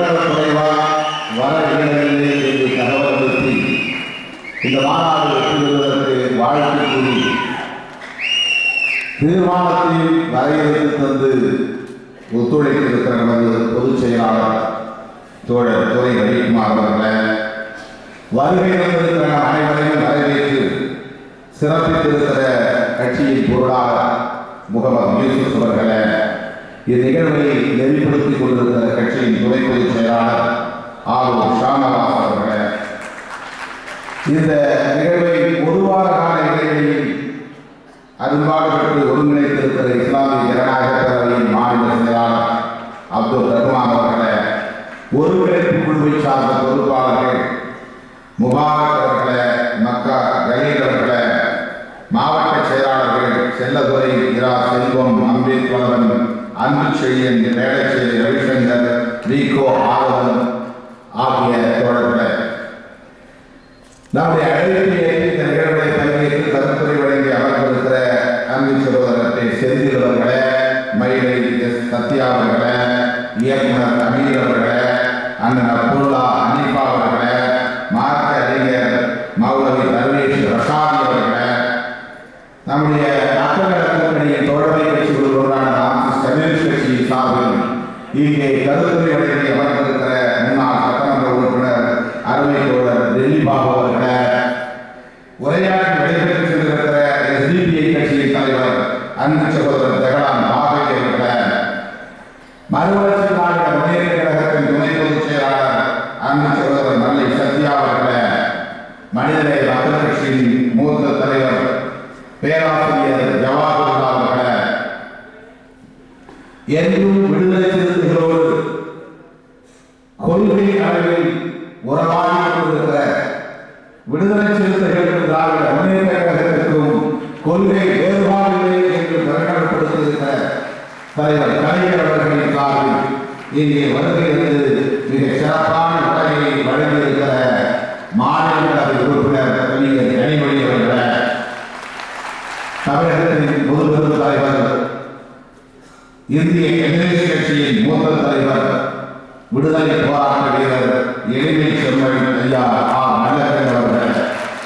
உலக குறைவாக வர இடங்களிலே என்று தகவல் அளித்து இந்த மாநாடு வெற்றி பெறுவதற்கு வாழ்த்து கூறி தீர்மானத்தில் வரையறுத்து தந்து ஒத்துழைத்திருக்கிற நமது பொதுச் செயலாளர் தோழர் துறை ரவிக்குமார் அவர்களே வருகை தந்திருக்கிற நம் அனைவரையும் வரவேற்று சிறப்பித்திருக்கிற கட்சியின் பொருளாளர் முகமது யூசுப் அவர்களே இந்நிகழ்வை நெறிப்படுத்திக் கொண்டிருக்கிற கட்சியின் துணை பொதுச் செயலாளர் ஆலூர் ஷாமதாஸ் அவர்களே இந்த நிகழ்வை ஒரு வார கால இடைவெளியில் அரும்பாடுபட்டு ஒருங்கிணைத்திருக்கிற இஸ்லாமிய ஜனநாயக பேரவையின் மாநில செயலாளர் அப்துல் ரஹ்மான் அவர்களே ஒருங்கிணைப்பு குழுவை சார்ந்த பொறுப்பாளர்கள் முபாரக் அவர்களே மக்கா கலீல் அவர்களே மாவட்ட செயலாளர்கள் செல்லதுரை இரா செல்வம் அம்பேத் வளவன் அன்பு செழியன் வேளச்சேரி ரவிசங்கர் ரீகோ ஆதவன் ஆகிய தோழர்களே நம்முடைய அழைப்பை ஏற்று இந்த நிகழ்வுகளை பங்கேற்று கருத்துரை வழங்கி அமர்ந்திருக்கிற அன்பு சகோதரத்தை செந்தில் அவர்களே மயிலை எஸ் சத்யா அவர்களே இயக்குனர் அமீர் அவர்களே அண்ணன் அப்துல்லா அனிஃபா அவர்களே மார்க்க அறிஞர் மௌலவி தர்வேஷ் ரஷாதி அவர்களே நம்முடைய அக்கநல கூட்டணியின் தோழமை கட்சிகள் ஒன்றான மார்க்சிஸ்ட் கம்யூனிஸ்ட் கட்சி சார்பில் இங்கே கருத்துரை வழங்கி அமர்ந்திருக்கிற முன்னாள் சட்டமன்ற உறுப்பினர் அருமை தோழர் டெல்லி பாபு அவர்களே உரையாற்றி நடைபெற்று சென்றிருக்கிற எஸ்டிபிஐ கட்சியின் தலைவர் அன்பு சகோதரர் ஜெகலான் பாபை அவர்களே மறுவளர்ச்சி நாடு முன்னேற்ற கழகத்தின் துணை பொதுச் செயலாளர் அன்பு சகோதரர் மல்லை சத்யா அவர்களே மனிதநேய மக்கள் கட்சியின் மூத்த தலைவர் பேராசிரியர் ஜவாஹர்லால் அவர்களே என்றும் விடுதலை சிறுத்தைகளோடு கொள்கை அளவில் உறவாடி கொண்டிருக்கிற விடுதலை சிறுத்தைகள் திராவிட முன்னேற்ற கழகத்திற்கும் கொள்கை வேறுபாடுகளே என்று பிரகடனப்படுத்தியிருக்கிற தலைவர் கலைஞர் அவர்களின் சார்பில் இங்கே வருகிறது மிக சிறப்பான உரையை வழங்கியிருக்கிற மாநிலங்களவை உறுப்பினர் கவிஞர் கனிமொழி அவர்களே தமிழகத்தின் பொதுப்பெரும் தலைவர் இந்திய கம்யூனிஸ்ட் கட்சியின் மூத்த தலைவர் விடுதலை போராட்ட வீரர் எளிமை செம்மல் ஐயா ஆர் நல்லகன் அவர்கள்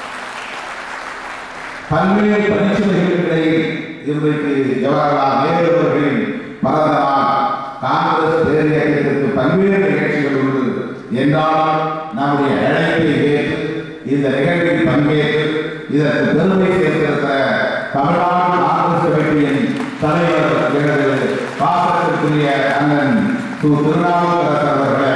பல்வேறு பணிச்சுமைகளுக்கிடையில் இன்றைக்கு ஜவஹர்லால் நேரு அவர்களின் பிறந்த நாள் காங்கிரஸ் பேரியக்கத்திற்கு பல்வேறு நிகழ்ச்சிகள் உண்டு என்றாலும் நம்முடைய அழைப்பை ஏற்று இந்த நிகழ்வில் பங்கேற்று இதற்கு பெருமை சேர்த்திருக்கிற தமிழ்நாடு காங்கிரஸ் கமிட்டியின் தலைவர் எனது பாசத்திற்குரிய அண்ணன் து திருநாவுக்கரசர் அவர்களே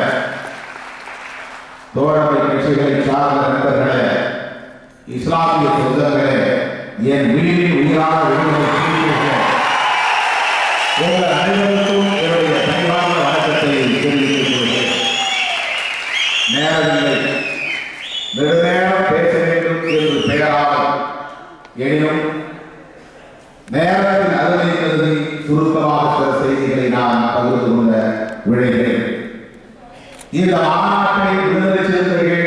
தோழமை கட்சிகளை சார்ந்த நண்பர்களே இஸ்லாமிய சொந்தங்களே என் உயிரின் உயிரான விடுதலை சிறுத்தைகளே, உங்கள் அனைவருக்கும் என்னுடைய பணிவான வணக்கத்தை தெரிவித்துக் கொள்கிறேன் நேரமில்லை நெடுநேரம் பேச வேண்டும் என்று பெயராகும் எனினும் நேரத்தின் அருமை கருதி சுருக்கமாக சில செய்திகளை நான் பகிர்ந்து கொள்ள விழைகிறேன் இந்த மாநாட்டை விடுதலை சிறுத்தைகள்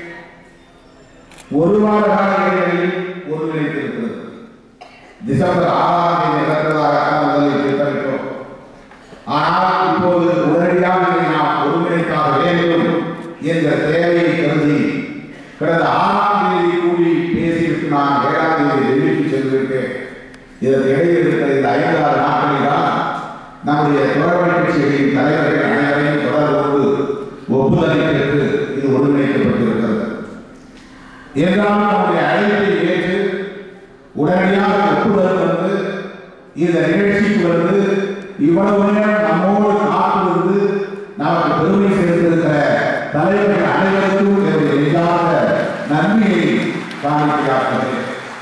ஒரு வார கால இடைவெளியில் ஒருங்கிணைத்திருக்கிறது டிசம்பர் ஆறாம் தேதி நடக்கிறதாக முதலில் திட்டமிட்டோம் ஆனால் இப்போது உடனடியாக இதை நாம் ஒருங்கிணைத்தாக வேண்டும் என்ற தேவையை கருதி கடந்த ஆறாம் தேதி கூடி பேசிவிட்டு நான் ஏழாம் தேதி டெல்லிக்கு சென்றிருக்கேன் இதற்கு இடையில் இருக்கிற இந்த ஐந்தாறு நாட்களில் தான் நம்முடைய தோழமை கட்சிகளின் தலைவர்கள் அனைவரையும் தொடர்பு கொண்டு ஒப்புதலை பெற்று இது ஒருங்கிணைக்கப்பட்டிருக்கிறது என்றாலும் நம்முடைய அழைப்பை ஏற்று உடனடியாக ஒப்புதல் வந்து இந்த நிகழ்ச்சிக்கு வந்து இவ்வளவு நேரம் நம்மோடு காத்திருந்து நமக்கு பெருமை சேர்த்திருக்கிற தலைவர்கள் அனைவருக்கும் என்னுடைய இல்லாத நன்மையை காணிக்கையாக்குகிறேன்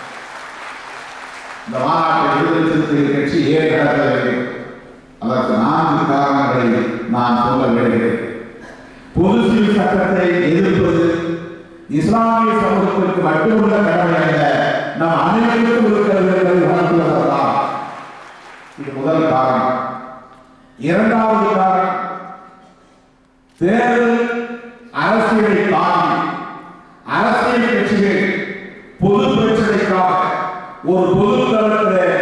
இந்த மாநாட்டை விடுதலை சிறுத்தைகள் கட்சி ஏன் நடத்த வேண்டும் அதற்கு நான்கு காரணங்களை நான் சொல்ல விரும்புகிறேன் பொது சிவில் சட்டத்தை எதிர்ப்பது இஸ்லாமிய சமூகத்திற்கு மட்டுமுள்ள கடமை அல்ல நம் அனைவருக்கும் இருக்கிறது என்பதை உணர்த்துவதுதான் இது முதல் காரணம் இரண்டாவது காரணம் தேர்தல் அரசியலை தாண்டி அரசியல் கட்சிகள் பொது பிரச்சனைக்காக ஒரு பொது தளத்தில்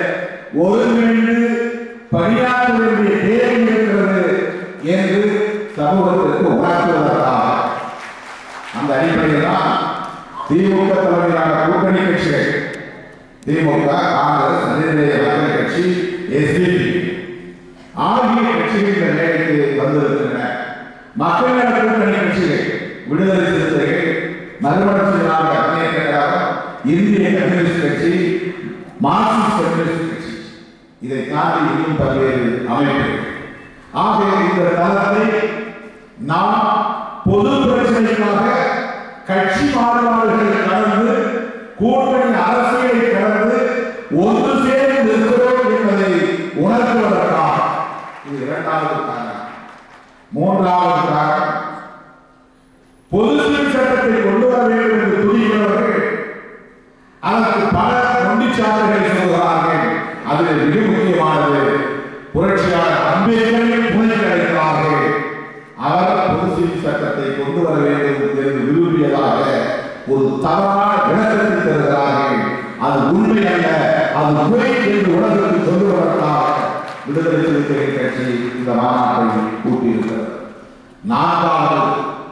ஒருங்கிணைந்து பணியாற்ற வேண்டிய தேவை இருக்கிறது என்று சமூகத்தில் சமூகத்திற்கு உணர்த்துவதற்காக அந்த அடிப்படையில் தான் திமுக தலைமையிலான கூட்டணி கட்சிகள் திமுக காங்கிரஸ் மனிதநேய மக்கள் கட்சி எஸ்டிபி ஆகிய கட்சிகள் இந்த நிலைக்கு வந்திருக்கின்றன மக்கள் நல கூட்டணி கட்சிகள் விடுதலை சிறுத்தைகள் மறுமலர்ச்சி திராவிட முன்னேற்ற கழகம் இந்திய கம்யூனிஸ்ட் கட்சி மார்க்சிஸ்ட் கம்யூனிஸ்ட் கட்சி இதை தாண்டி இன்னும் பல்வேறு அமைப்புகள் ஆகிய இந்த தளத்தை நாம் பொது பிரச்சனைக்காக கட்சி மாறுபாடுகளை கடந்து கூட்டணி அரசியலை கடந்து ஒன்று சேர்ந்து இருக்கிறோம் என்பதை உணர்த்துவதற்காக இது இரண்டாவது காரணம் மூன்றாவது காரணம் பொது சிவில் சட்டத்தை கொண்டு வர வேண்டும் என்று துணிகிறவர்கள் அதற்கு பல நொண்டிச்சாட்டுகளை சொல்கிறார்கள் அதில் மிக முக்கியமானது புரட்சியாளர் அம்பேத்கரின் துணை கிடைக்கிறார்கள் அவர் பொது சிவில் சட்டத்தை கொண்டு வர வேண்டும் என்று விரும்பியதாக ஒரு தவறான விளக்கத்தை தருகிறார்கள் அது உண்மை அல்ல அது பொய் என்று உலகத்தில் சொல்லுவதற்காக விடுதலை சிறுத்தைகள் கட்சி இந்த மாநாட்டை கூட்டியிருக்கிறது நான்காவது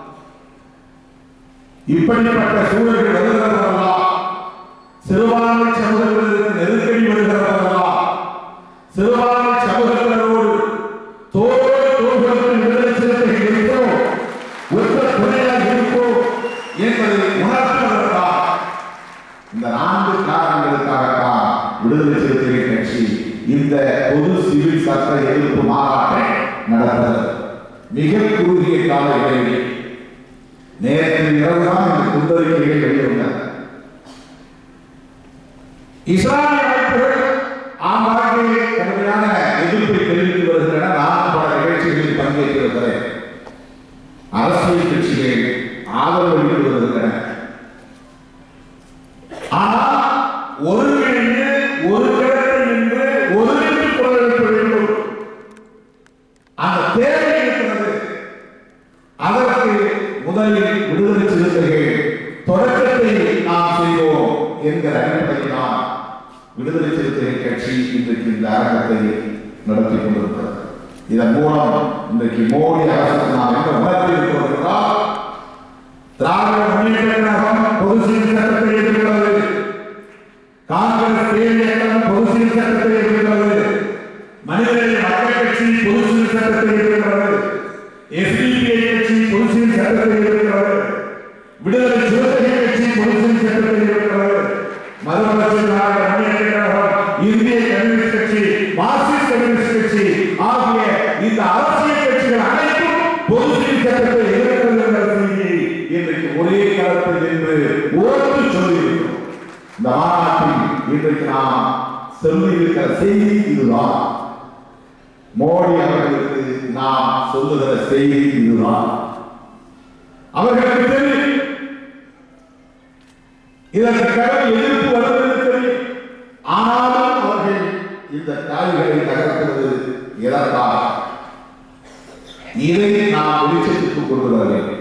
இப்படிப்பட்ட சூழல்கள் வருகிறதெல்லாம் சிறுபான்மை சமூகத்திற்கு நெருக்கடி வருகிறதெல்லாம் சிறுபான்மை சமூகத்தினரோடு தோளோடு தோள் கொடுத்து விடுதலை சிறுத்தைகள் இருப்போம் ஒத்த துணையாக இருப்போம் என்பதை உணர்த்துவதற்காக இந்த நான்கு காரணங்களுக்காகத்தான் விடுதலை சிறுத்தைகள் கட்சி இந்த பொது சிவில் சட்ட எதிர்ப்பு மாநாட்டை நடத்துகிறது மிக குறுகிய கால இடைவெளி நேற்று இரவுதான் இந்த குந்தரிக்கைகள் வெளிவந்தன இஸ்லாமிய அமைப்புகள் ஆங்காங்கே கடுமையான எதிர்ப்பை தெரிவித்து வருகின்றன நான் பல நிகழ்ச்சிகளில் பங்கேற்றிருக்கிறேன் அரசியல் கட்சிகள் ஆதரவு அளித்து வருகின்றன ஆனால் ஒருங்கிணைந்து ஒரு கிடத்தை நின்று ஒருங்கிணைந்து குரல் எழுப்ப வேண்டும் அந்த தேவை இருக்கிறது அதற்கு முதலில் விடுதலை சிறுத்தைகள் தொடக்கத்தை நாம் செய்வோம் என்கிற அடிப்படையில்தான் விடுதலை சிறுத்தைகள் கட்சி இன்றைக்கு இந்த அரங்கத்தை நடத்தி கொண்டிருக்கிறது இதன் மூலம் இன்றைக்கு மோடி அரசுக்கு நாம் என்ன உணர்த்தி இருக்கிறோம் என்றால் திராவிட முன்னேற்ற கழகம் பொது சிவில் சட்டத்தை எதிர்க்கிறது காங்கிரஸ் பேரியக்கம் பொது சிவில் சட்டத்தை எதிர்க்கிறது மனிதநேய மக்கள் கட்சி பொது சிவில் சட்டத்தை எதிர்க்கிறது எஸ்டிபிஐ கட்சி பொது சிவில் சட்டத்தை எதிர்க்கிறது விடுதலை சிறுத்தைகள் கட்சி பொது சிவில் சட்டத்தை எதிர்க்கிறது மறுமலர்ச்சி திராவிட முன்னேற்ற கழகம் இந்திய கம்யூனிஸ்ட் கட்சி மார்க்சிஸ்ட் கம்யூனிஸ்ட் கட்சி ஆகிய இந்த அரசியல் கட்சிகள் அனைத்தும் பொது சிவில் சட்டத்தை எதிர்க்கிறது என்ற செய்தியை இன்றைக்கு ஒரே களத்தில் நின்று ஓர்த்து சொல்லியிருக்கிறோம் இந்த மாநாட்டில் இன்றைக்கு நாம் சொல்லியிருக்கிற செய்தி இதுதான் மோடி அவர்களுக்கு நாம் சொல்லுகிற செய்தி இதுதான் அவர்களுக்கு தெரியும் இதற்கு கடல் எதிர்ப்பு வருவது தெரியும் ஆனாலும் அவர்கள் இந்த காய்களை நகர்த்துவது எதற்காக இதை நாம் வெளிச்சத்துக்கு கொண்டு வர வேண்டும்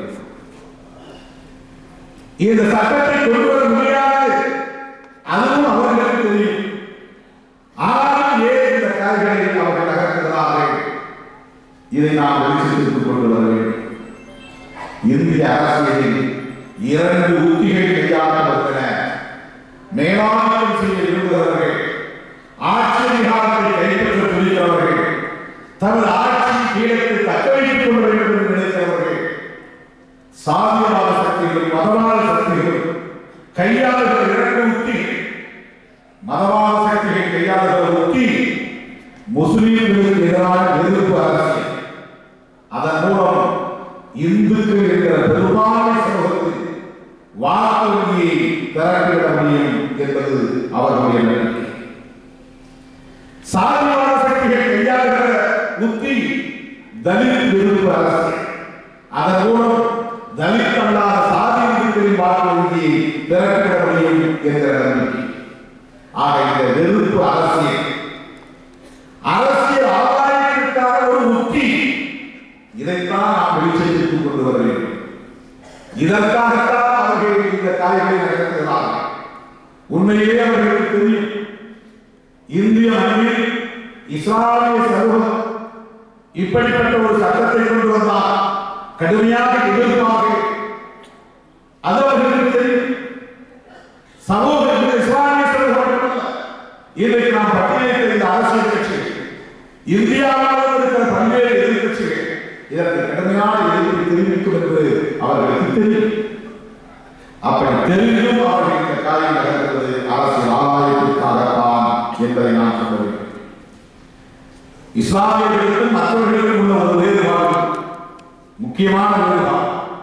இந்த சட்டத்தை கொண்டு வர முடியாது அதுவும் அவர்களுக்கு தெரியும் ஆனாலும் ஏன் இந்த காய்களை அவர்கள் நகர்த்துகிறார்கள் இதை நாம் வெளிச்சத்திற்கு கொண்டு வர வேண்டும் இந்திய அரசியலில் இரண்டு உத்திகள் கையாளப்படுகின்றன மேலாண்மை செய்ய விரும்புகிறவர்கள் ஆட்சி அதிகாரத்தை கைப்பற்ற துணிகிறவர்கள் தமது ஆட்சி கீழத்தை தக்க வைத்துக் கொள்ள வேண்டும் என்று நினைக்கிறவர்கள் சாதியவாத சக்திகள் மதவாத சக்திகள் கையாளுகிற இரண்டு உத்தி மதவாத சக்திகள் கையாளுகிற உத்தி முஸ்லீம்களுக்கு எதிரான எதிர்ப்பு அரசியல் அதன் மூலம் இந்துக்கள் என்கிற பெரும்பான்மை சமூகத்தில் வாக்குறுதியை திரட்டிவிட முடியும் என்பது அவர்களுடைய நம்பிக்கை சாதிவாத சக்திகள் கையாளுகிற உத்தி தலித் எதிர்ப்பு அரசியல் அதன் மூலம் தலித் அல்லாத சாதி இந்துக்களின் வாக்குறுதியை திரட்டிவிட முடியும் என்கிற நம்பிக்கை ஆக இந்த வெறுப்பு அரசியல் அரசியல் ஆதாயத்திற்கான ஒரு உத்தி இதைத்தான் நாம் வெளிச்சத்திற்கு கொண்டு வர வேண்டும் இதற்காகத்தான் அவர்கள் இந்த காய்களை நடத்துகிறார்கள் உண்மையிலே அவர்களுக்கு தெரியும் இந்திய மண்ணில் இஸ்லாமிய சமூகம் இப்படிப்பட்ட ஒரு சட்டத்தை கொண்டு வந்தால் கடுமையாக எதிர்ப்பார்கள் அது அவர்களுக்கு தெரியும் சமூக இஸ்லாமிய சமூகம் இன்றைக்கு நாம் பட்டியலிட்ட இந்த அரசியல் கட்சிகள் இந்தியாவில் இருக்கிற பல்வேறு எதிர்கட்சிகள் இதற்கு கடுமையான எதிர்ப்பை தெரிவிக்கும் என்று அவர்களுக்கு தெரியும் அப்படி தெரிந்தும் அவர்கள் இந்த காரியம் நடக்கிறது அரசியல் ஆதாயத்திற்காகத்தான் என்பதை நான் சொல்ல வேண்டும் இஸ்லாமியர்களுக்கும் மற்றவர்களுக்கும் உள்ள ஒரு வேறுபாடு முக்கியமான வேறுபாடு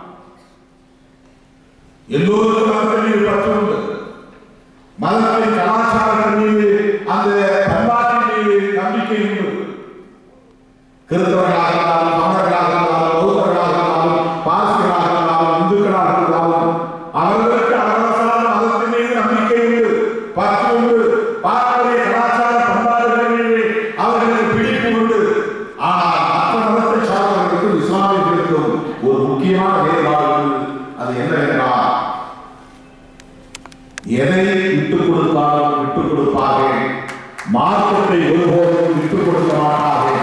எல்லோருக்கும் மதத்தின் மீது பற்று உண்டு மதத்தின் கலாச்சாரத்தின் மீது அந்த பண்பாட்டின் மீது நம்பிக்கை உண்டு கிறிஸ்தவர்களாக இருந்தாலும் சமணர்களாக இருந்தாலும் பௌத்தர்களாக இருந்தாலும் பாரசிகளாக இருந்தாலும் இந்துக்களாக இருந்தாலும் அவர்களுக்கு அவரவசான மதத்தின் மீது நம்பிக்கை உண்டு பற்று உண்டு பாரம்பரிய கலாச்சார பண்பாடுகளின் மீது அவர்களுக்கு பிடிப்பு உண்டு ஆனால் மற்ற மதத்தை சார்ந்தவர்களுக்கும் இஸ்லாமியர்களுக்கும் ஒரு முக்கியமான வேறுபாடு உண்டு அது என்னவென்றால் எதை விட்டுக் கொடுத்தாலும் விட்டுக் கொடுப்பார்கள் மார்க்கத்தை ஒருபோதும் விட்டுக் கொடுக்க மாட்டார்கள்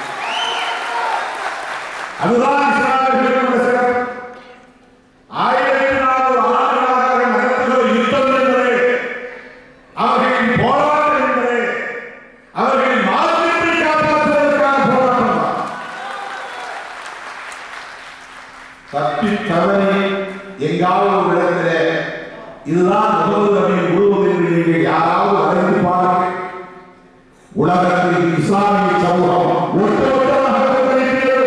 அதுதான் இஸ்லாமியர்களுடைய சிறப்பு ஆயிரத்தி நானூறு ஆண்டுகளாக அவர்கள் நடத்துகிற யுத்தம் என்பது அவர்களின் போராட்டம் என்பது அவர்களின் மார்க்கத்தை காப்பாற்றுவதற்கான போராட்டம் தான் தப்பி தவறி எங்காவது ஒரு இடத்திலே இதுதான் முகமது நபியின் உருவம் என்று நீங்கள் யாராவது அறிந்து பாருங்கள் உலகத்தில் இஸ்லாமிய சமூகம் ஒட்டுமொத்தமாக கொந்தளிக்கிறது.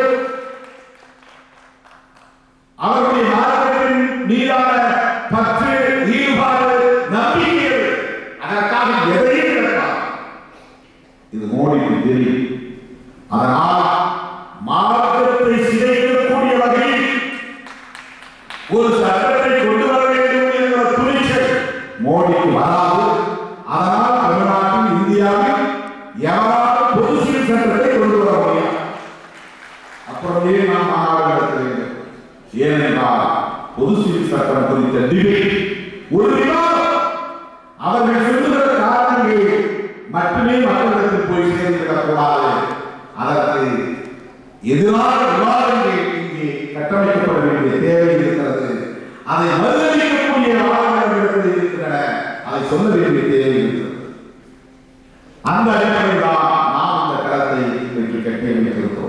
அவருடைய மார்க்கத்தின் மீதான பற்று ஈடுபாடு நம்பிக்கை அதற்காக எதையும் இழப்பார் இது மோடிக்கு தெரியும் அதனால் மார்க்கத்தை சிதைக்கக்கூடிய வகையில் ஒரு சட்டத்தை கொண்டு வர வேண்டும் என்ற துணிச்சல் மோடிக்கு வராது அதனால் தமிழ்நாட்டில் இந்தியாவில் எவராலும் பொது சிவில் சட்டத்தை கொண்டு வர முடியாது அப்புறமே நாம் மாநாடு நடத்த வேண்டும் ஏனென்றால் பொது சிவில் சட்டம் குறித்த டிபேட் ஒரு விவாதம் அவர்கள் சொல்லுகிற காரணங்கள் மட்டுமே மக்களிடத்தில் போய் சேர்ந்துவிடக்கூடாது அதற்கு எதிரான விவாதங்கள் இங்கே கட்டமைக்கப்பட வேண்டிய தேவை இருக்கிறது அதை மறுதளிக்கக்கூடிய வாதங்கள் இருக்கின்றன அதை சொல்ல வேண்டிய தேவை இருக்கிறது அந்த அடிப்படையில் தான் நாம் இந்த களத்தை இன்றைக்கு கட்டி அமைத்திருக்கிறோம்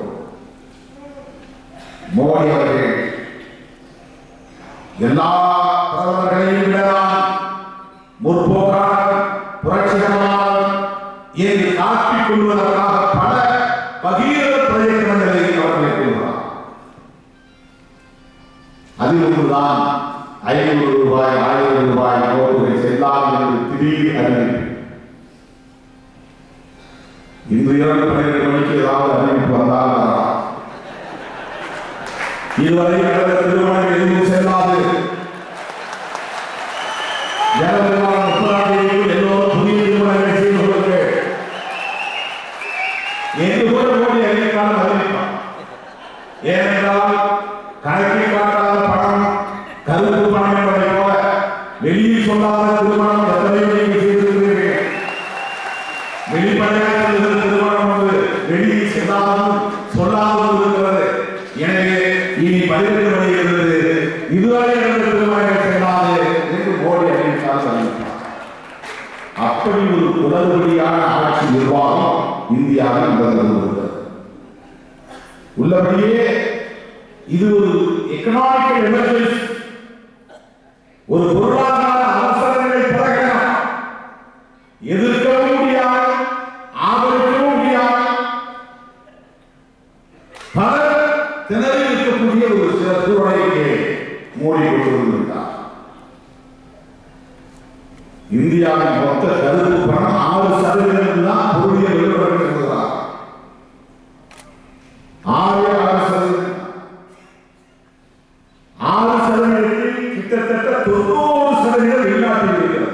மோடி அவர்கள் எல்லா பிரதமர்களையும் விடலாம் முற்போக்காளர் புரட்சிகரமானவர் என்று காட்டிக் கொள்வதற்காக பல பகீர பிரயத்தனங்களை அவர் மேற்கொள்கிறார் அதில் ஒன்றுதான் ஐநூறு ரூபாய் ஆயிரம் ரூபாய் நோட்டுகள் செல்லாம் என்று திடீர் அறிவிப்பு இன்று இரண்டு பன்னிரண்டு மணிக்கு ஏதாவது அறிவிப்பு வந்தால் வரலாம் இதுவரை நடந்த திருமணம் எதுவும் செல்லாது ஜனவரி மாதம் முப்பதாம் தேதியில் எல்லோரும் புதிய திருமணங்களை செய்து கொள்ளுங்கள் என்று கூட மோடி அறிவிக்காமல் அறிவிப்பார் ஏனென்றால் கணக்கில் காட்டாத பணம் கருப்பு பணம் என்பதை போல வெளியில் சொல்லாத திருமணம் எத்தனையோ நீங்கள் செய்திருக்கிறீர்கள் வெளிப்படையாக இருக்கிற திருமணம் வந்து வெளியில் செல்லாமல் சொல்லாமல் இருக்கிறது எனவே இனி பதினெட்டு மணி இருந்தது இதுவரை நடந்த திருமணங்கள் செல்லாது என்று மோடி அறிவித்தால் அறிவித்தார் அப்படி ஒரு குளறுபடியான ஆட்சி நிர்வாகம் இந்தியாவில் நடந்து வருகிறது உள்ளபடியே இது ஒரு எக்கனாமிக்கல் எமர்ஜென்சி ஒரு பொருளாதார அவசரங்களை பிறகலாம் எதிர்க்கவும் முடியாது ஆதரிக்கவும் முடியாது பலர் திணறி இருக்கக்கூடிய ஒரு சில சூழலையே மோடி கொண்டு வந்திருக்கிறார் இந்தியாவின் மொத்த கருப்பு பணம் ஆறு சதவீதம் தான் பொருளியல் நிறுவனங்கள் சொல்கிறார் ஆறு ஆறு சதவீதம் ஆறு சதவீதத்தில் கிட்டத்தட்ட தொண்ணூறு சதவீதம் வெளிநாட்டில் இருக்கிறது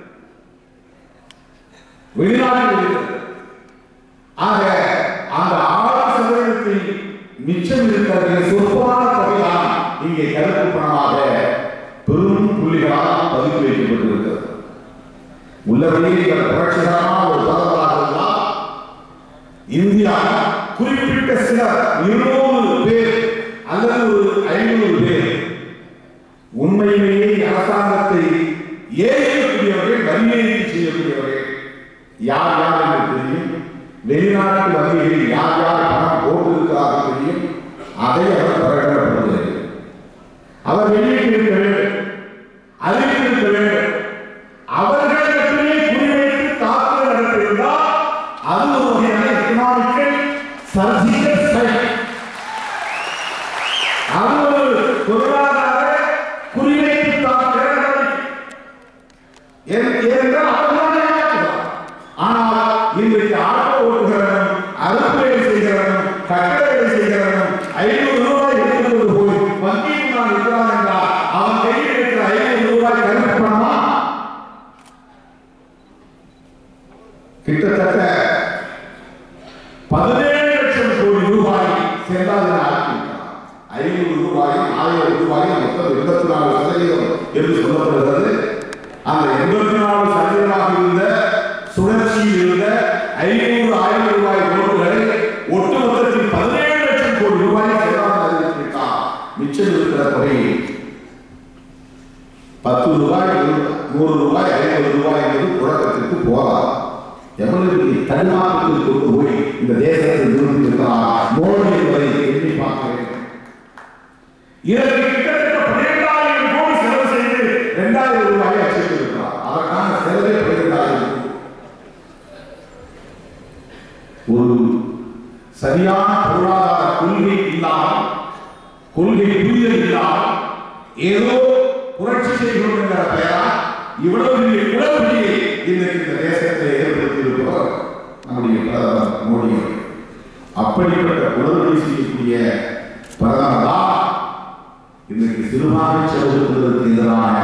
வெளிநாட்டில் இருக்கிறது ஆக அந்த ஆறு சதவீதத்தில் மிச்சம் இருக்கிற சொற்பமான தொகைதான் இங்கே கருப்பு பணமாக பெரும் புள்ளிகளால் பதிவு வைக்கப்பட்டிருக்கிறது உள்ளபடியே நீங்கள் புரட்சிகரமான ஒரு பதவராக இருந்தால் இந்தியா குறிப்பிட்ட சில இருநூறு பேர் அல்லது ஒரு ஐநூறு பேர் உண்மையிலேயே அரசாங்கத்தை ஏற்கக்கூடியவர்கள் வலிமையை செய்யக்கூடியவர்கள் யார் யார் என்று தெரியும் வெளிநாட்டு வங்கிகளில் யார் யார் பணம் போட்டிருக்கிறார்கள் தெரியும் அதை அவர் பிரகடனப்படுத்துகிறது அவர் வெளியிட்டிருக்க வேண்டும் அறிவித்திருக்க வேண்டும் அவர்கள் மட்டுமே குறிவைத்து தாக்குதல் நடத்தியிருந்தால் அது ஒரு வகையான எக்கனாமிக்கல் சர்ஜிக்கல் ஸ்ட்ரைக் அது ஒரு பொருளாதார குறிவைத்து தாக்குகிற நடவடிக்கை ஏன்- ஏனென்றால் அவர்களால் ஏமாற்றுகிறார். ஆனால் இன்றைக்கு ஆட்டோ ஓட்டுகிறவனும் அறுப்பு வேலை செய்கிறவனும் கட்டட வேலை செய்கிறவனும் ஐநூறு ரூபாய் எடுத்துக்கொண்டு போய் வங்கியில் நான் இருக்கிறான் என்றால் அவன் கையில் இருக்கிற ஐநூறு ரூபாய் கருப்பு பணமா கிட்டத்தட்ட பதினேழு லட்சம் கோடி ரூபாய் சென்றால் ஐநூறு ரூபாய் ஆயிரம் ரூபாய் மொத்தம் எண்பத்தி நாலு சதவீதம் என்று சொல்லப்படுகிறது அந்த எண்பத்தி நாலு சதவீதமாக இருந்த சுழற்சியில் இருந்த ஐநூறு ஆயிரம் ரூபாய் நோட்டுகளை ஒட்டுமொத்தத்தில் பதினேழு லட்சம் கோடி ரூபாய் சென்றால் அறிவித்திருக்கார் மிச்சம் இருக்கிற தொகை பத்து ரூபாய் நூறு ரூபாய் ஐம்பது ரூபாய் என்பது புழக்கத்திற்கு போகலாம் எவ்வளவு தன்மாற்றத்தில் கொண்டு போய் இந்த தேசத்தை நிறுத்தியிருக்கிறார் மோடி என்பதை எண்ணி பார்க்க வேண்டும் இதற்கு கிட்டத்தட்ட பன்னிரெண்டாயிரம் கோடி செலவு செய்து இரண்டாயிரம் ரூபாயை அச்சிட்டிருக்கிறார் அதற்கான செலவே பன்னிரெண்டாயிரம் கோடி. ஒரு சரியான பொருளாதார கொள்கை இல்லாமல் கொள்கை புரிதல் இல்லாமல் ஏதோ புரட்சி செய்கிறோம் என்கிற பெயரால் இவ்வளவு பெரிய குளறுபடியை இன்றைக்கு இந்த தேசத்தை ஏற்படுத்தி இருப்பவர் நம்முடைய பிரதமர் மோடி அவர்கள். அப்படிப்பட்ட குளறுபடி செய்யக்கூடிய பிரதமர் தான் இன்றைக்கு சிறுபான்மை சமூகத்திற்கு எதிரான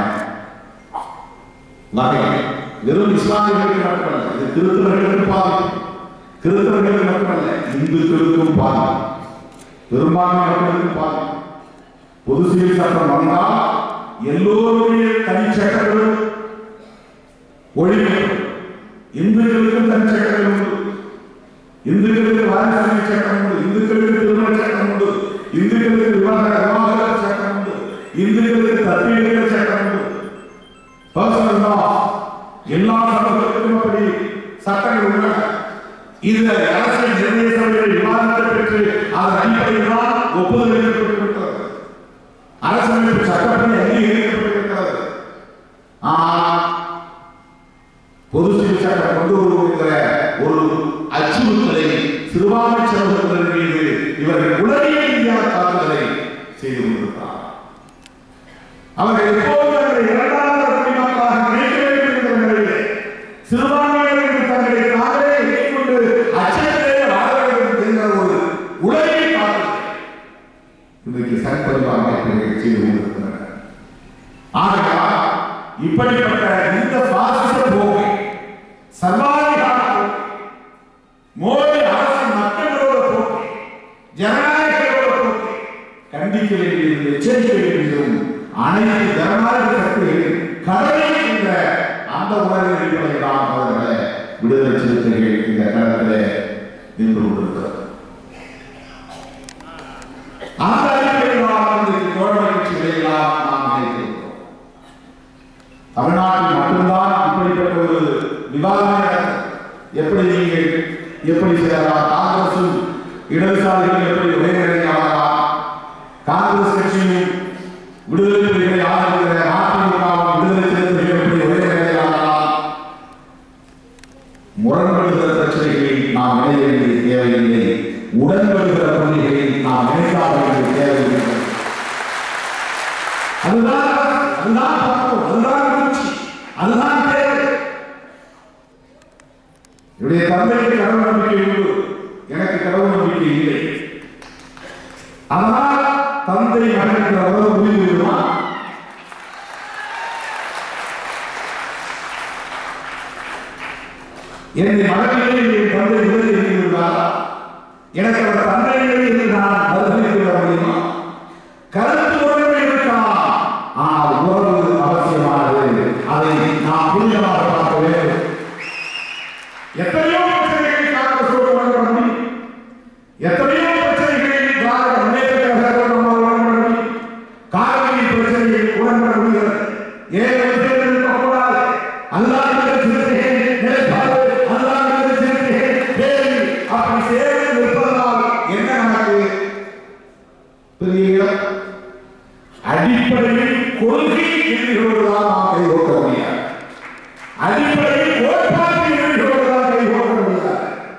வகை வெறும் இஸ்லாமியர்களுக்கு மட்டுமல்ல இது கிறிஸ்தவர்களுக்கு பாதிப்பு கிறிஸ்தவர்களுக்கு மட்டுமல்ல இந்துக்களுக்கும் பாதிப்பு பெரும்பான்மை மக்களுக்கும் பாதிப்பு பொது சிவில் சட்டம் வந்தால் எல்லோருடைய தனி சட்டங்களும் ஒழிக்கப்படும் இந்துக்களுக்கும் தனி சட்டங்கள் உண்டு இந்துக்களுக்கு வாரிசு சட்டம் உண்டு இந்துக்களுக்கு திருமண சட்டம் உண்டு இந்துக்களுக்கு விவாக விவாகரத்து சட்டம் உண்டு இந்துக்களுக்கு தற்பீடுகிற சட்டம் உண்டு பர்சனல் லா எல்லா சமூகத்திற்கும் அப்படி சட்டங்கள் உள்ளன இந்த அரசியல் நிர்ணய சபையில் விவாதத்தை பெற்று அதன் அடிப்படையில் தான் ஒப்புதல் அளிக்கப்பட்டிருக்கிறது அரசமைப்பு சட்டப்படி அங்கீகரிக்கப்பட்டிருக்கிறது ஆனால் பொது சிவில் சட்டம் கொண்டு வருகிற ஒரு அச்சுறுத்தலை சிறுபான்மை சமூகத்தினர் மீது இவர்கள் உலகிய ரீதியான தாக்குதலை செய்து கொண்டிருக்கிறார் அவர்கள் எப்போதும் தங்களை இரண்டாவது குடிமக்களாக நினைக்க வேண்டும் என்ற நிலையிலே சிறுபான்மையினர் என்று தங்களை தாங்களே எண்ணிக்கொண்டு அச்சத்திலே வாழ வேண்டும் என்ற ஒரு உலகிய தாக்குதலை இன்றைக்கு சட்டப்பதிவு அமைப்புகள் செய்து கொண்டிருக்கின்றன ஆகையால் இப்படிப்பட்ட இந்த பாசிச போக்கை சர்வாதிகார போக்கை மோடி அரசின் மக்கள் விரோத போக்கை ஜனநாயக விரோத போக்கை கண்டிக்க வேண்டியது எச்சரிக்க வேண்டியதும் அனைத்து ஜனநாயக சக்திகளின் கடமை என்ற அந்த உணர்வு அடிப்படையில் தான் அவர்களை விடுதலை சிறுத்தைகள் இந்த களத்திலே நின்று கொண்டிருக்கிறது அந்த அடிப்படையில் தான் இன்றைக்கு தோழமை கட்சிகளை எல்லாம் நாம் நினைத்திருக்கிறோம் தமிழ்நாட்டில் மட்டும்தான் இப்படிப்பட்ட ஒரு விவாதமே நடக்கும். எப்படி நீங்கள் எப்படி சேரலாம் காங்கிரசும் இடதுசாரிகள் எப்படி ஒரே நிலையாகலாம் காங்கிரஸ் கட்சியும் விடுதலை புலிகளை ஆதரிக்கிற அதிமுகவும் விடுதலை சிறுத்தைகள் எப்படி ஒரே நிலையாகலாம் முரண்படுகிற பிரச்சனைகளில் நாம் இணைய வேண்டிய தேவையில்லை உடன்படுகிற கொள்கைகளில் நாம் இணைக்காத வேண்டிய தேவையில்லை அதுதான் அதுதான் பக்குவம், அதுதான் முயற்சி அதுதான் தேவை என்னுடைய தந்தைக்கு கடவுள் நம்பிக்கை உண்டு எனக்கு கடவுள் நம்பிக்கை இல்லை அதனால் தந்தை மகனுக்கு அவர் முடிவு விடுவான் என்னை மகனிலே என் தந்தை விடுதலை செய்துள்ளாரா எனக்கு அவர் தந்தையிலே என்று நான் பதிலளித்து விட முடியுமா கருத்து உறவு இருக்கலாம் ஆனால் உறவு அவசியமானது அதை நாம் புரிதலாக பார்க்க வேண்டும் எத்தனையோ பிரச்சனைகளை காங்கிரஸோடு வழங்க முடியும் எத்தனையோ பிரச்சனைகளை திராவிட முன்னேற்ற கழகத்தோடு நம்ம வழங்க முடியும் அடிப்படையில் கொள்கை எதிரிகளோடு தான் நாம் கைகோர்க்க முடியாது அடிப்படையில் கோட்பாட்டு எதிரிகளோடு தான் கைகோர்க்க முடியாது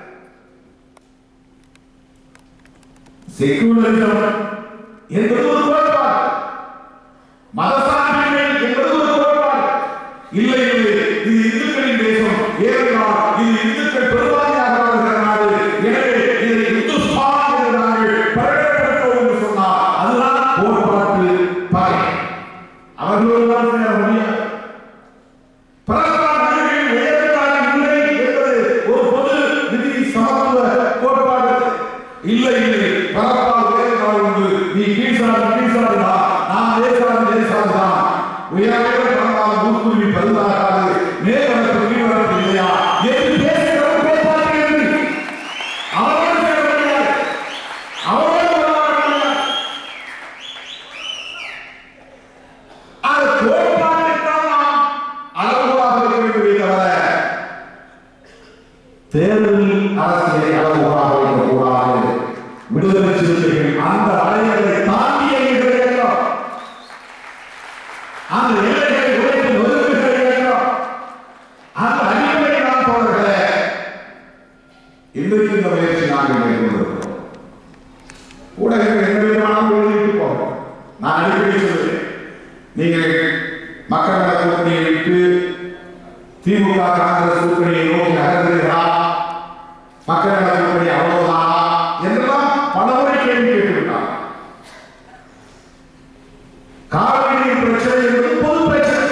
செக்குலரிசம் என்பது ஒரு கோட்பாடு மதசார்பின்மை என்பது ஒரு கோட்பாடு இல்லை இல்லை இது இந்துக்களின் தேசம் ஏனென்றால் இது இந்துக்கள் பெரும்பான்மையாக வாழ்கிற நாடு எனவே இதை இந்துஸ்தான் என்று நாங்கள் பழக்கப்படுத்தோம் என்று சொன்னார் அதுதான் கோட்பாட்டு பகை அவர்களோடு தான் சேர முடியாது பரஸ்பர நன்மைகள் வேறுபாடு இல்லை என்பது ஒரு பொது விதி சமத்துவ கோட்பாடு இல்லை இல்லை பரப்பால் வேறுபாடு உண்டு நீ கீழ்சாதி கீழ்சாதி தான் நான் தேசாதி தேசாதி தான் உயரவே பரப்பால் மூக்குருவி பருந்தாகாது மேலவரப்பு கீழ்வரப்பு இல்லையா என்று பேசுகிற ஒரு கோட்பாடு இருக்கு அவரோடு சேர முடியாது அவரோடு உறவாட முடியாது அந்த கோட்பாட்டைத்தான் நாம் அளவுகோலாக இருக்க வேண்டுமே தவிர தேர்தலில் அரசியலை அளவுகோலாக இருக்கக்கூடாது விடுதலை சிறுத்தைகள் அந்த அலைகளை தாண்டி எங்களை இயக்கம் அந்த எல்லைகளை உடைத்து நொறுக்குகிற இயக்கம் அந்த அடிப்படை நான் தோழர்களே இன்றைக்கு இந்த முயற்சி நாங்கள் மேற்கொண்டிருக்கிறோம் ஊடகங்கள் எந்த விதமானாலும் எழுதிட்டு போகணும் நான் அடிக்கடி சொல்லுவேன் நீங்கள் மக்கள் நல கூட்டணியை விட்டு திமுக காங்கிரஸ் கூட்டணியை நோக்கி நகர்கிறீர்களா மக்கள் நல கூட்டணி அவ்வளவுதானா என்றெல்லாம் பலமுறை கேள்வி கேட்டிருக்கிறார் காவிரி பிரச்சனை என்பது பொது பிரச்சனை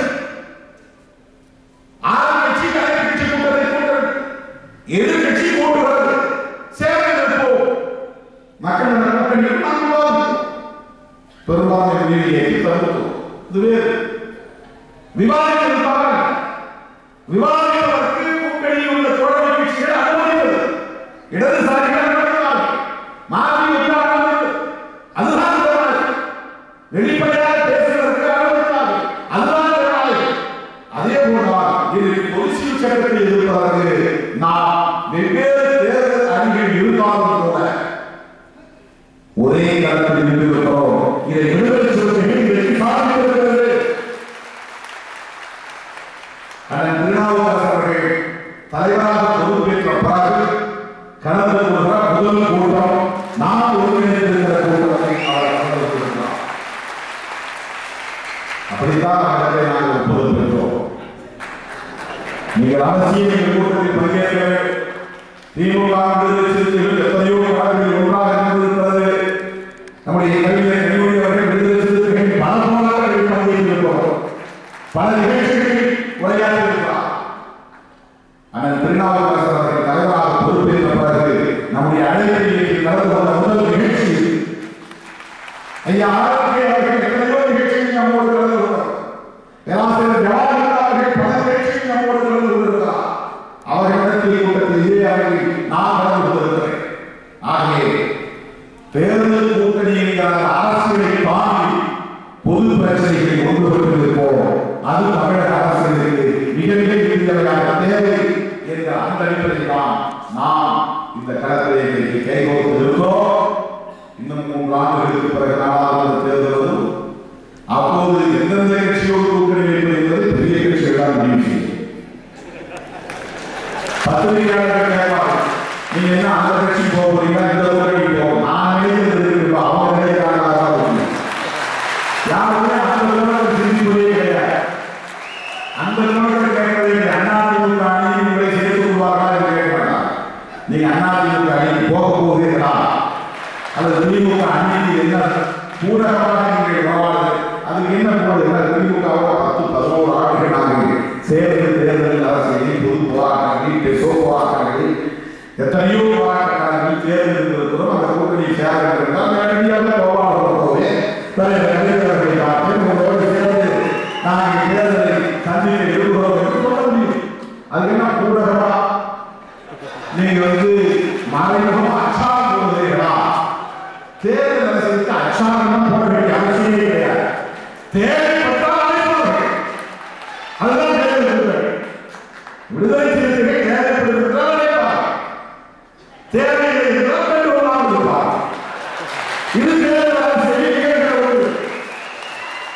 ஆளுங்கட்சி கலைக்கட்சி கூட்டத்தை கூட்டம் எதிர்கட்சி கூட்டுகிறது சேர்ந்து நிற்போம் மக்கள் நல கூட்டணியில் நாம் விவாதிப்போம் பெரும்பான்மை நீதியை தடுத்தோம் இது வேறு விவாதித்திருப்பார்கள் விவாதிப்பதற்கு கூட்டணியில் உள்ள தோழமை கட்சிகள் அனுமதித்தது இடதுசாரிகள் அனுமதித்தார்கள் மதிமுக அனுமதித்தது அதுதான் ஜனநாயகம் வெளிப்படையாக பேசுவதற்கு அனுமதித்தார்கள் அதுதான் ஜனநாயகம் அதே போலதான் இது பொலிசியல் சட்டத்தை எதிர்ப்பதற்கு நாம் வெவ்வேறு தேர்தல் அணிகள் இருந்தாலும் கூட ஒரே கருத்தில் நின்றிருக்கிறோம் இதை விடுதலை சிறுத்தைகள் இன்றைக்கு சாதித்திருக்கிறது அண்ணன் திருநாவுக்கரசர் அவர்கள் தலைவராக பொறுப்பேற்ற பிறகு கடந்த ஒரு முறை முதல் கூட்டம் நான் ஒருங்கிணைந்திருக்கிற கூட்டத்தை அவர் கலந்துകൊണ്ടിருக்கிறார் அப்படித்தான் அவர்களை நாங்கள் ஒப்புதல் பெற்றோம் நீங்கள் அவசியம் இந்த கூட்டத்தில் பங்கேற்க வேண்டும் திமுக விடுதலை சிறுத்தைகள் எத்தனையோ காலங்களில் ஒன்றாக இருந்திருக்கிறது நம்முடைய கவிஞர் கனிமொழி அவர்கள் விடுதலை சிறுத்தைகள் பல போராட்டங்களில் பங்கேற்றிருக்கிறோம் பல நிகழ்ச்சிகளில் உரையாற்றிருக்கிறார் ஆனால் திருநாவுக்கரசர் அவர்கள் தலைவராக பொறுப்பேற்ற பிறகு நம்முடைய அழைப்பில் நடந்து கொண்ட முதல் நிகழ்ச்சி ஐயா ஆரோக்கிய அவர்கள் எத்தனையோ நிகழ்ச்சியில் நம்மோடு கலந்து கொண்டார் பேராசிரியர் ஜவஹர்லால் அவர்கள் பல நிகழ்ச்சியில் நம்மோடு கலந்து கொண்டிருக்கிறார் அவர்களிடத்தில் கூட்டத்தில் இதே அவர்கள் நான் கலந்து கொண்டிருக்கிறேன் ஆகவே தேர்தல் கூட்டணி என்கிற அரசியலை தாண்டி பொது பிரச்சனைகளை கொண்டு கொண்டிருப்போம் அது தமிழக அரசியலுக்கு மிக மிக இந்தியாவையான தேவை என்ற அந்த அடிப்படையில் தான் நாம் இந்த களத்திலே இன்றைக்கு கைகோர்த்து இருக்கிறோம் இன்னும் மூன்று ஆண்டுகளுக்கு பிறகு நாடாளுமன்ற தேர்தல் வரும் அப்போது எந்தெந்த கட்சியோடு கூட்டணி வைப்பது என்பதை பெரிய கட்சிகள் தான் முடிவு செய்யும் பத்திரிகையாளர்கள் கேட்பாங்க நீங்க என்ன அந்த கட்சி போக போறீங்களா இந்த கூட்டணி போகும் நான் நினைக்கிறது அவங்க நினைக்கிறாங்களா தான் இருக்கும். யாருமே அந்த விவரம் சிந்திப்பதே கிடையாது அந்த விவரத்தை கேட்கறதே இல்லை அதிமுக அணி உங்களை சேர்த்து கொள்வார்களா என்று கேட்க மாட்டாங்க நீங்க அதிமுக அணி போக போகிறீர்களா அல்லது திமுக அணிக்கு என்ன ஊடகமாக நீங்கள் உறவாடுது அதுக்கு என்ன போடுது திமுகவோட பத்து பதினோரு ஆண்டுகள் நாங்கள் சேர்ந்து தேர்தல் அரசியலில் பொது போராட்டங்களில் பெசோ போராட்டங்களில் எத்தனையோ போராட்டங்களில் தேர்தல் இருக்கிறோம் அந்த கூட்டணி சேரங்கள் நேரடியாக போராடுறோமே தலைவர் கலைஞர்களை பார்த்து உங்களோடு சேர்ந்து நாங்கள் தேர்தலை சந்திக்க இருக்கிறோம் என்று சொல்ல முடியும் அது என்ன ஊடகமா நீங்க வந்து மறைமுகம் அச்சாரம் போடுறீர்களா தேர்தல் அரசுக்கு அச்சாரம் போட வேண்டிய அவசியமே கிடையாது தேவைப்பட்டால் அழைப்பார்கள் அதுதான் தேர்தல் விடுதலை விடுதலை சிறுத்தைகள் தேவைப்படுகிறால் அழைப்பார்கள் தேவையில்லை என்றால் கண்டுகொள்ளாமல் இருப்பார் இது தேர்தல் அரசியலில் நிகழ்கிற ஒன்று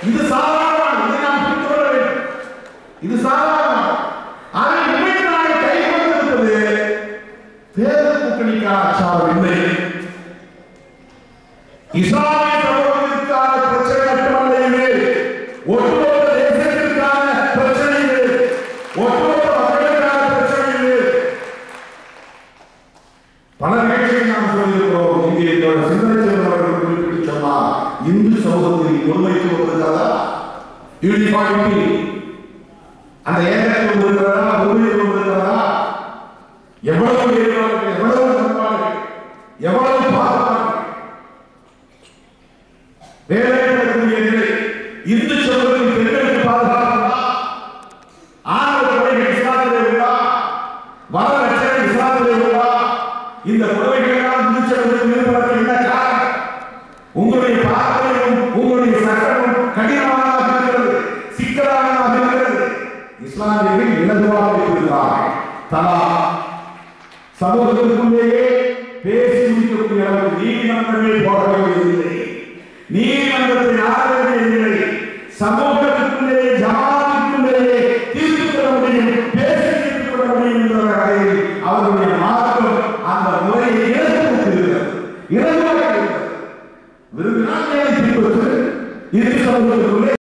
இது சாதாரண இதை நாம் புரிந்து கொள்ள வேண்டும் இது சாதாரண ஆனால் இன்றைக்கு நாங்கள் கை கொண்டிருப்பது தேர்தல் கூட்டணிக்கான அச்சாரம் இல்லை இஸ்லாமிய சமூகத்திற்கான பிரச்சனை மட்டுமல்ல இது ஒட்டுமொத்த தேசத்திற்கான பிரச்சனை இது ஒட்டுமொத்த மக்களுக்கான பிரச்சனை இது பல நிகழ்ச்சிகளை நாம் சொல்லியிருக்கிறோம் இங்கே இதோட சிந்தனை செல்வர்கள் குறிப்பிட்டு சொன்னார் இந்து சமூகத்தில் முன்வைத்து இருக்கிறதா யூனிஃபார்மிட்டி அந்த ஏகத்துவம் இருக்கிறதா உரிமைத்துவம் இருக்கிறதா எவ்வளவு ஏற்பாடுகள் எவ்வளவு நண்பாடுகள் எவ்வளவு பாதுகாப்பு வேலைப்படக்கூடிய நிலை இந்து சமூகத்தில் பெண்களுக்கு பாதுகாப்புள்ளா ஆணவ கொலைகள் இஸ்லாத்திலே உள்ளா வர லட்சணம் இஸ்லாத்திலே உள்ளா இந்த கொலைகள் எல்லாம் இந்து சமூகத்தில் இருப்பதற்கு என்ன காரணம் உங்களுடைய பார்வையும் உங்களுடைய சட்டமும் கடினமானதாக இருக்கிறது சிக்கலானதாக இருக்கிறது இஸ்லாமியர்கள் இலகுவாக இருக்கிறார்கள் தலா சமூகத்திற்குள்ளேயே பேசி முடிக்கக்கூடிய அளவுக்கு நீதிமன்றமே போக வேண்டியதில்லை நீதிமன்றத்தை நாட வேண்டியதில்லை சமூகத்திற்குள்ளேயே ஜமாத்திற்குள்ளேயே தீர்த்து கொள்ள முடியும் பேசி தீர்த்து கொள்ள முடியும் என்ற வகையில் அவர்களுடைய மார்க்கம் அந்த முறையை இலகுவாக்குகிறது இலகுவாக்குகிறது விரும்பினால் மேலே தீர்ப்பது இந்து சமூகத்திற்குள்ளே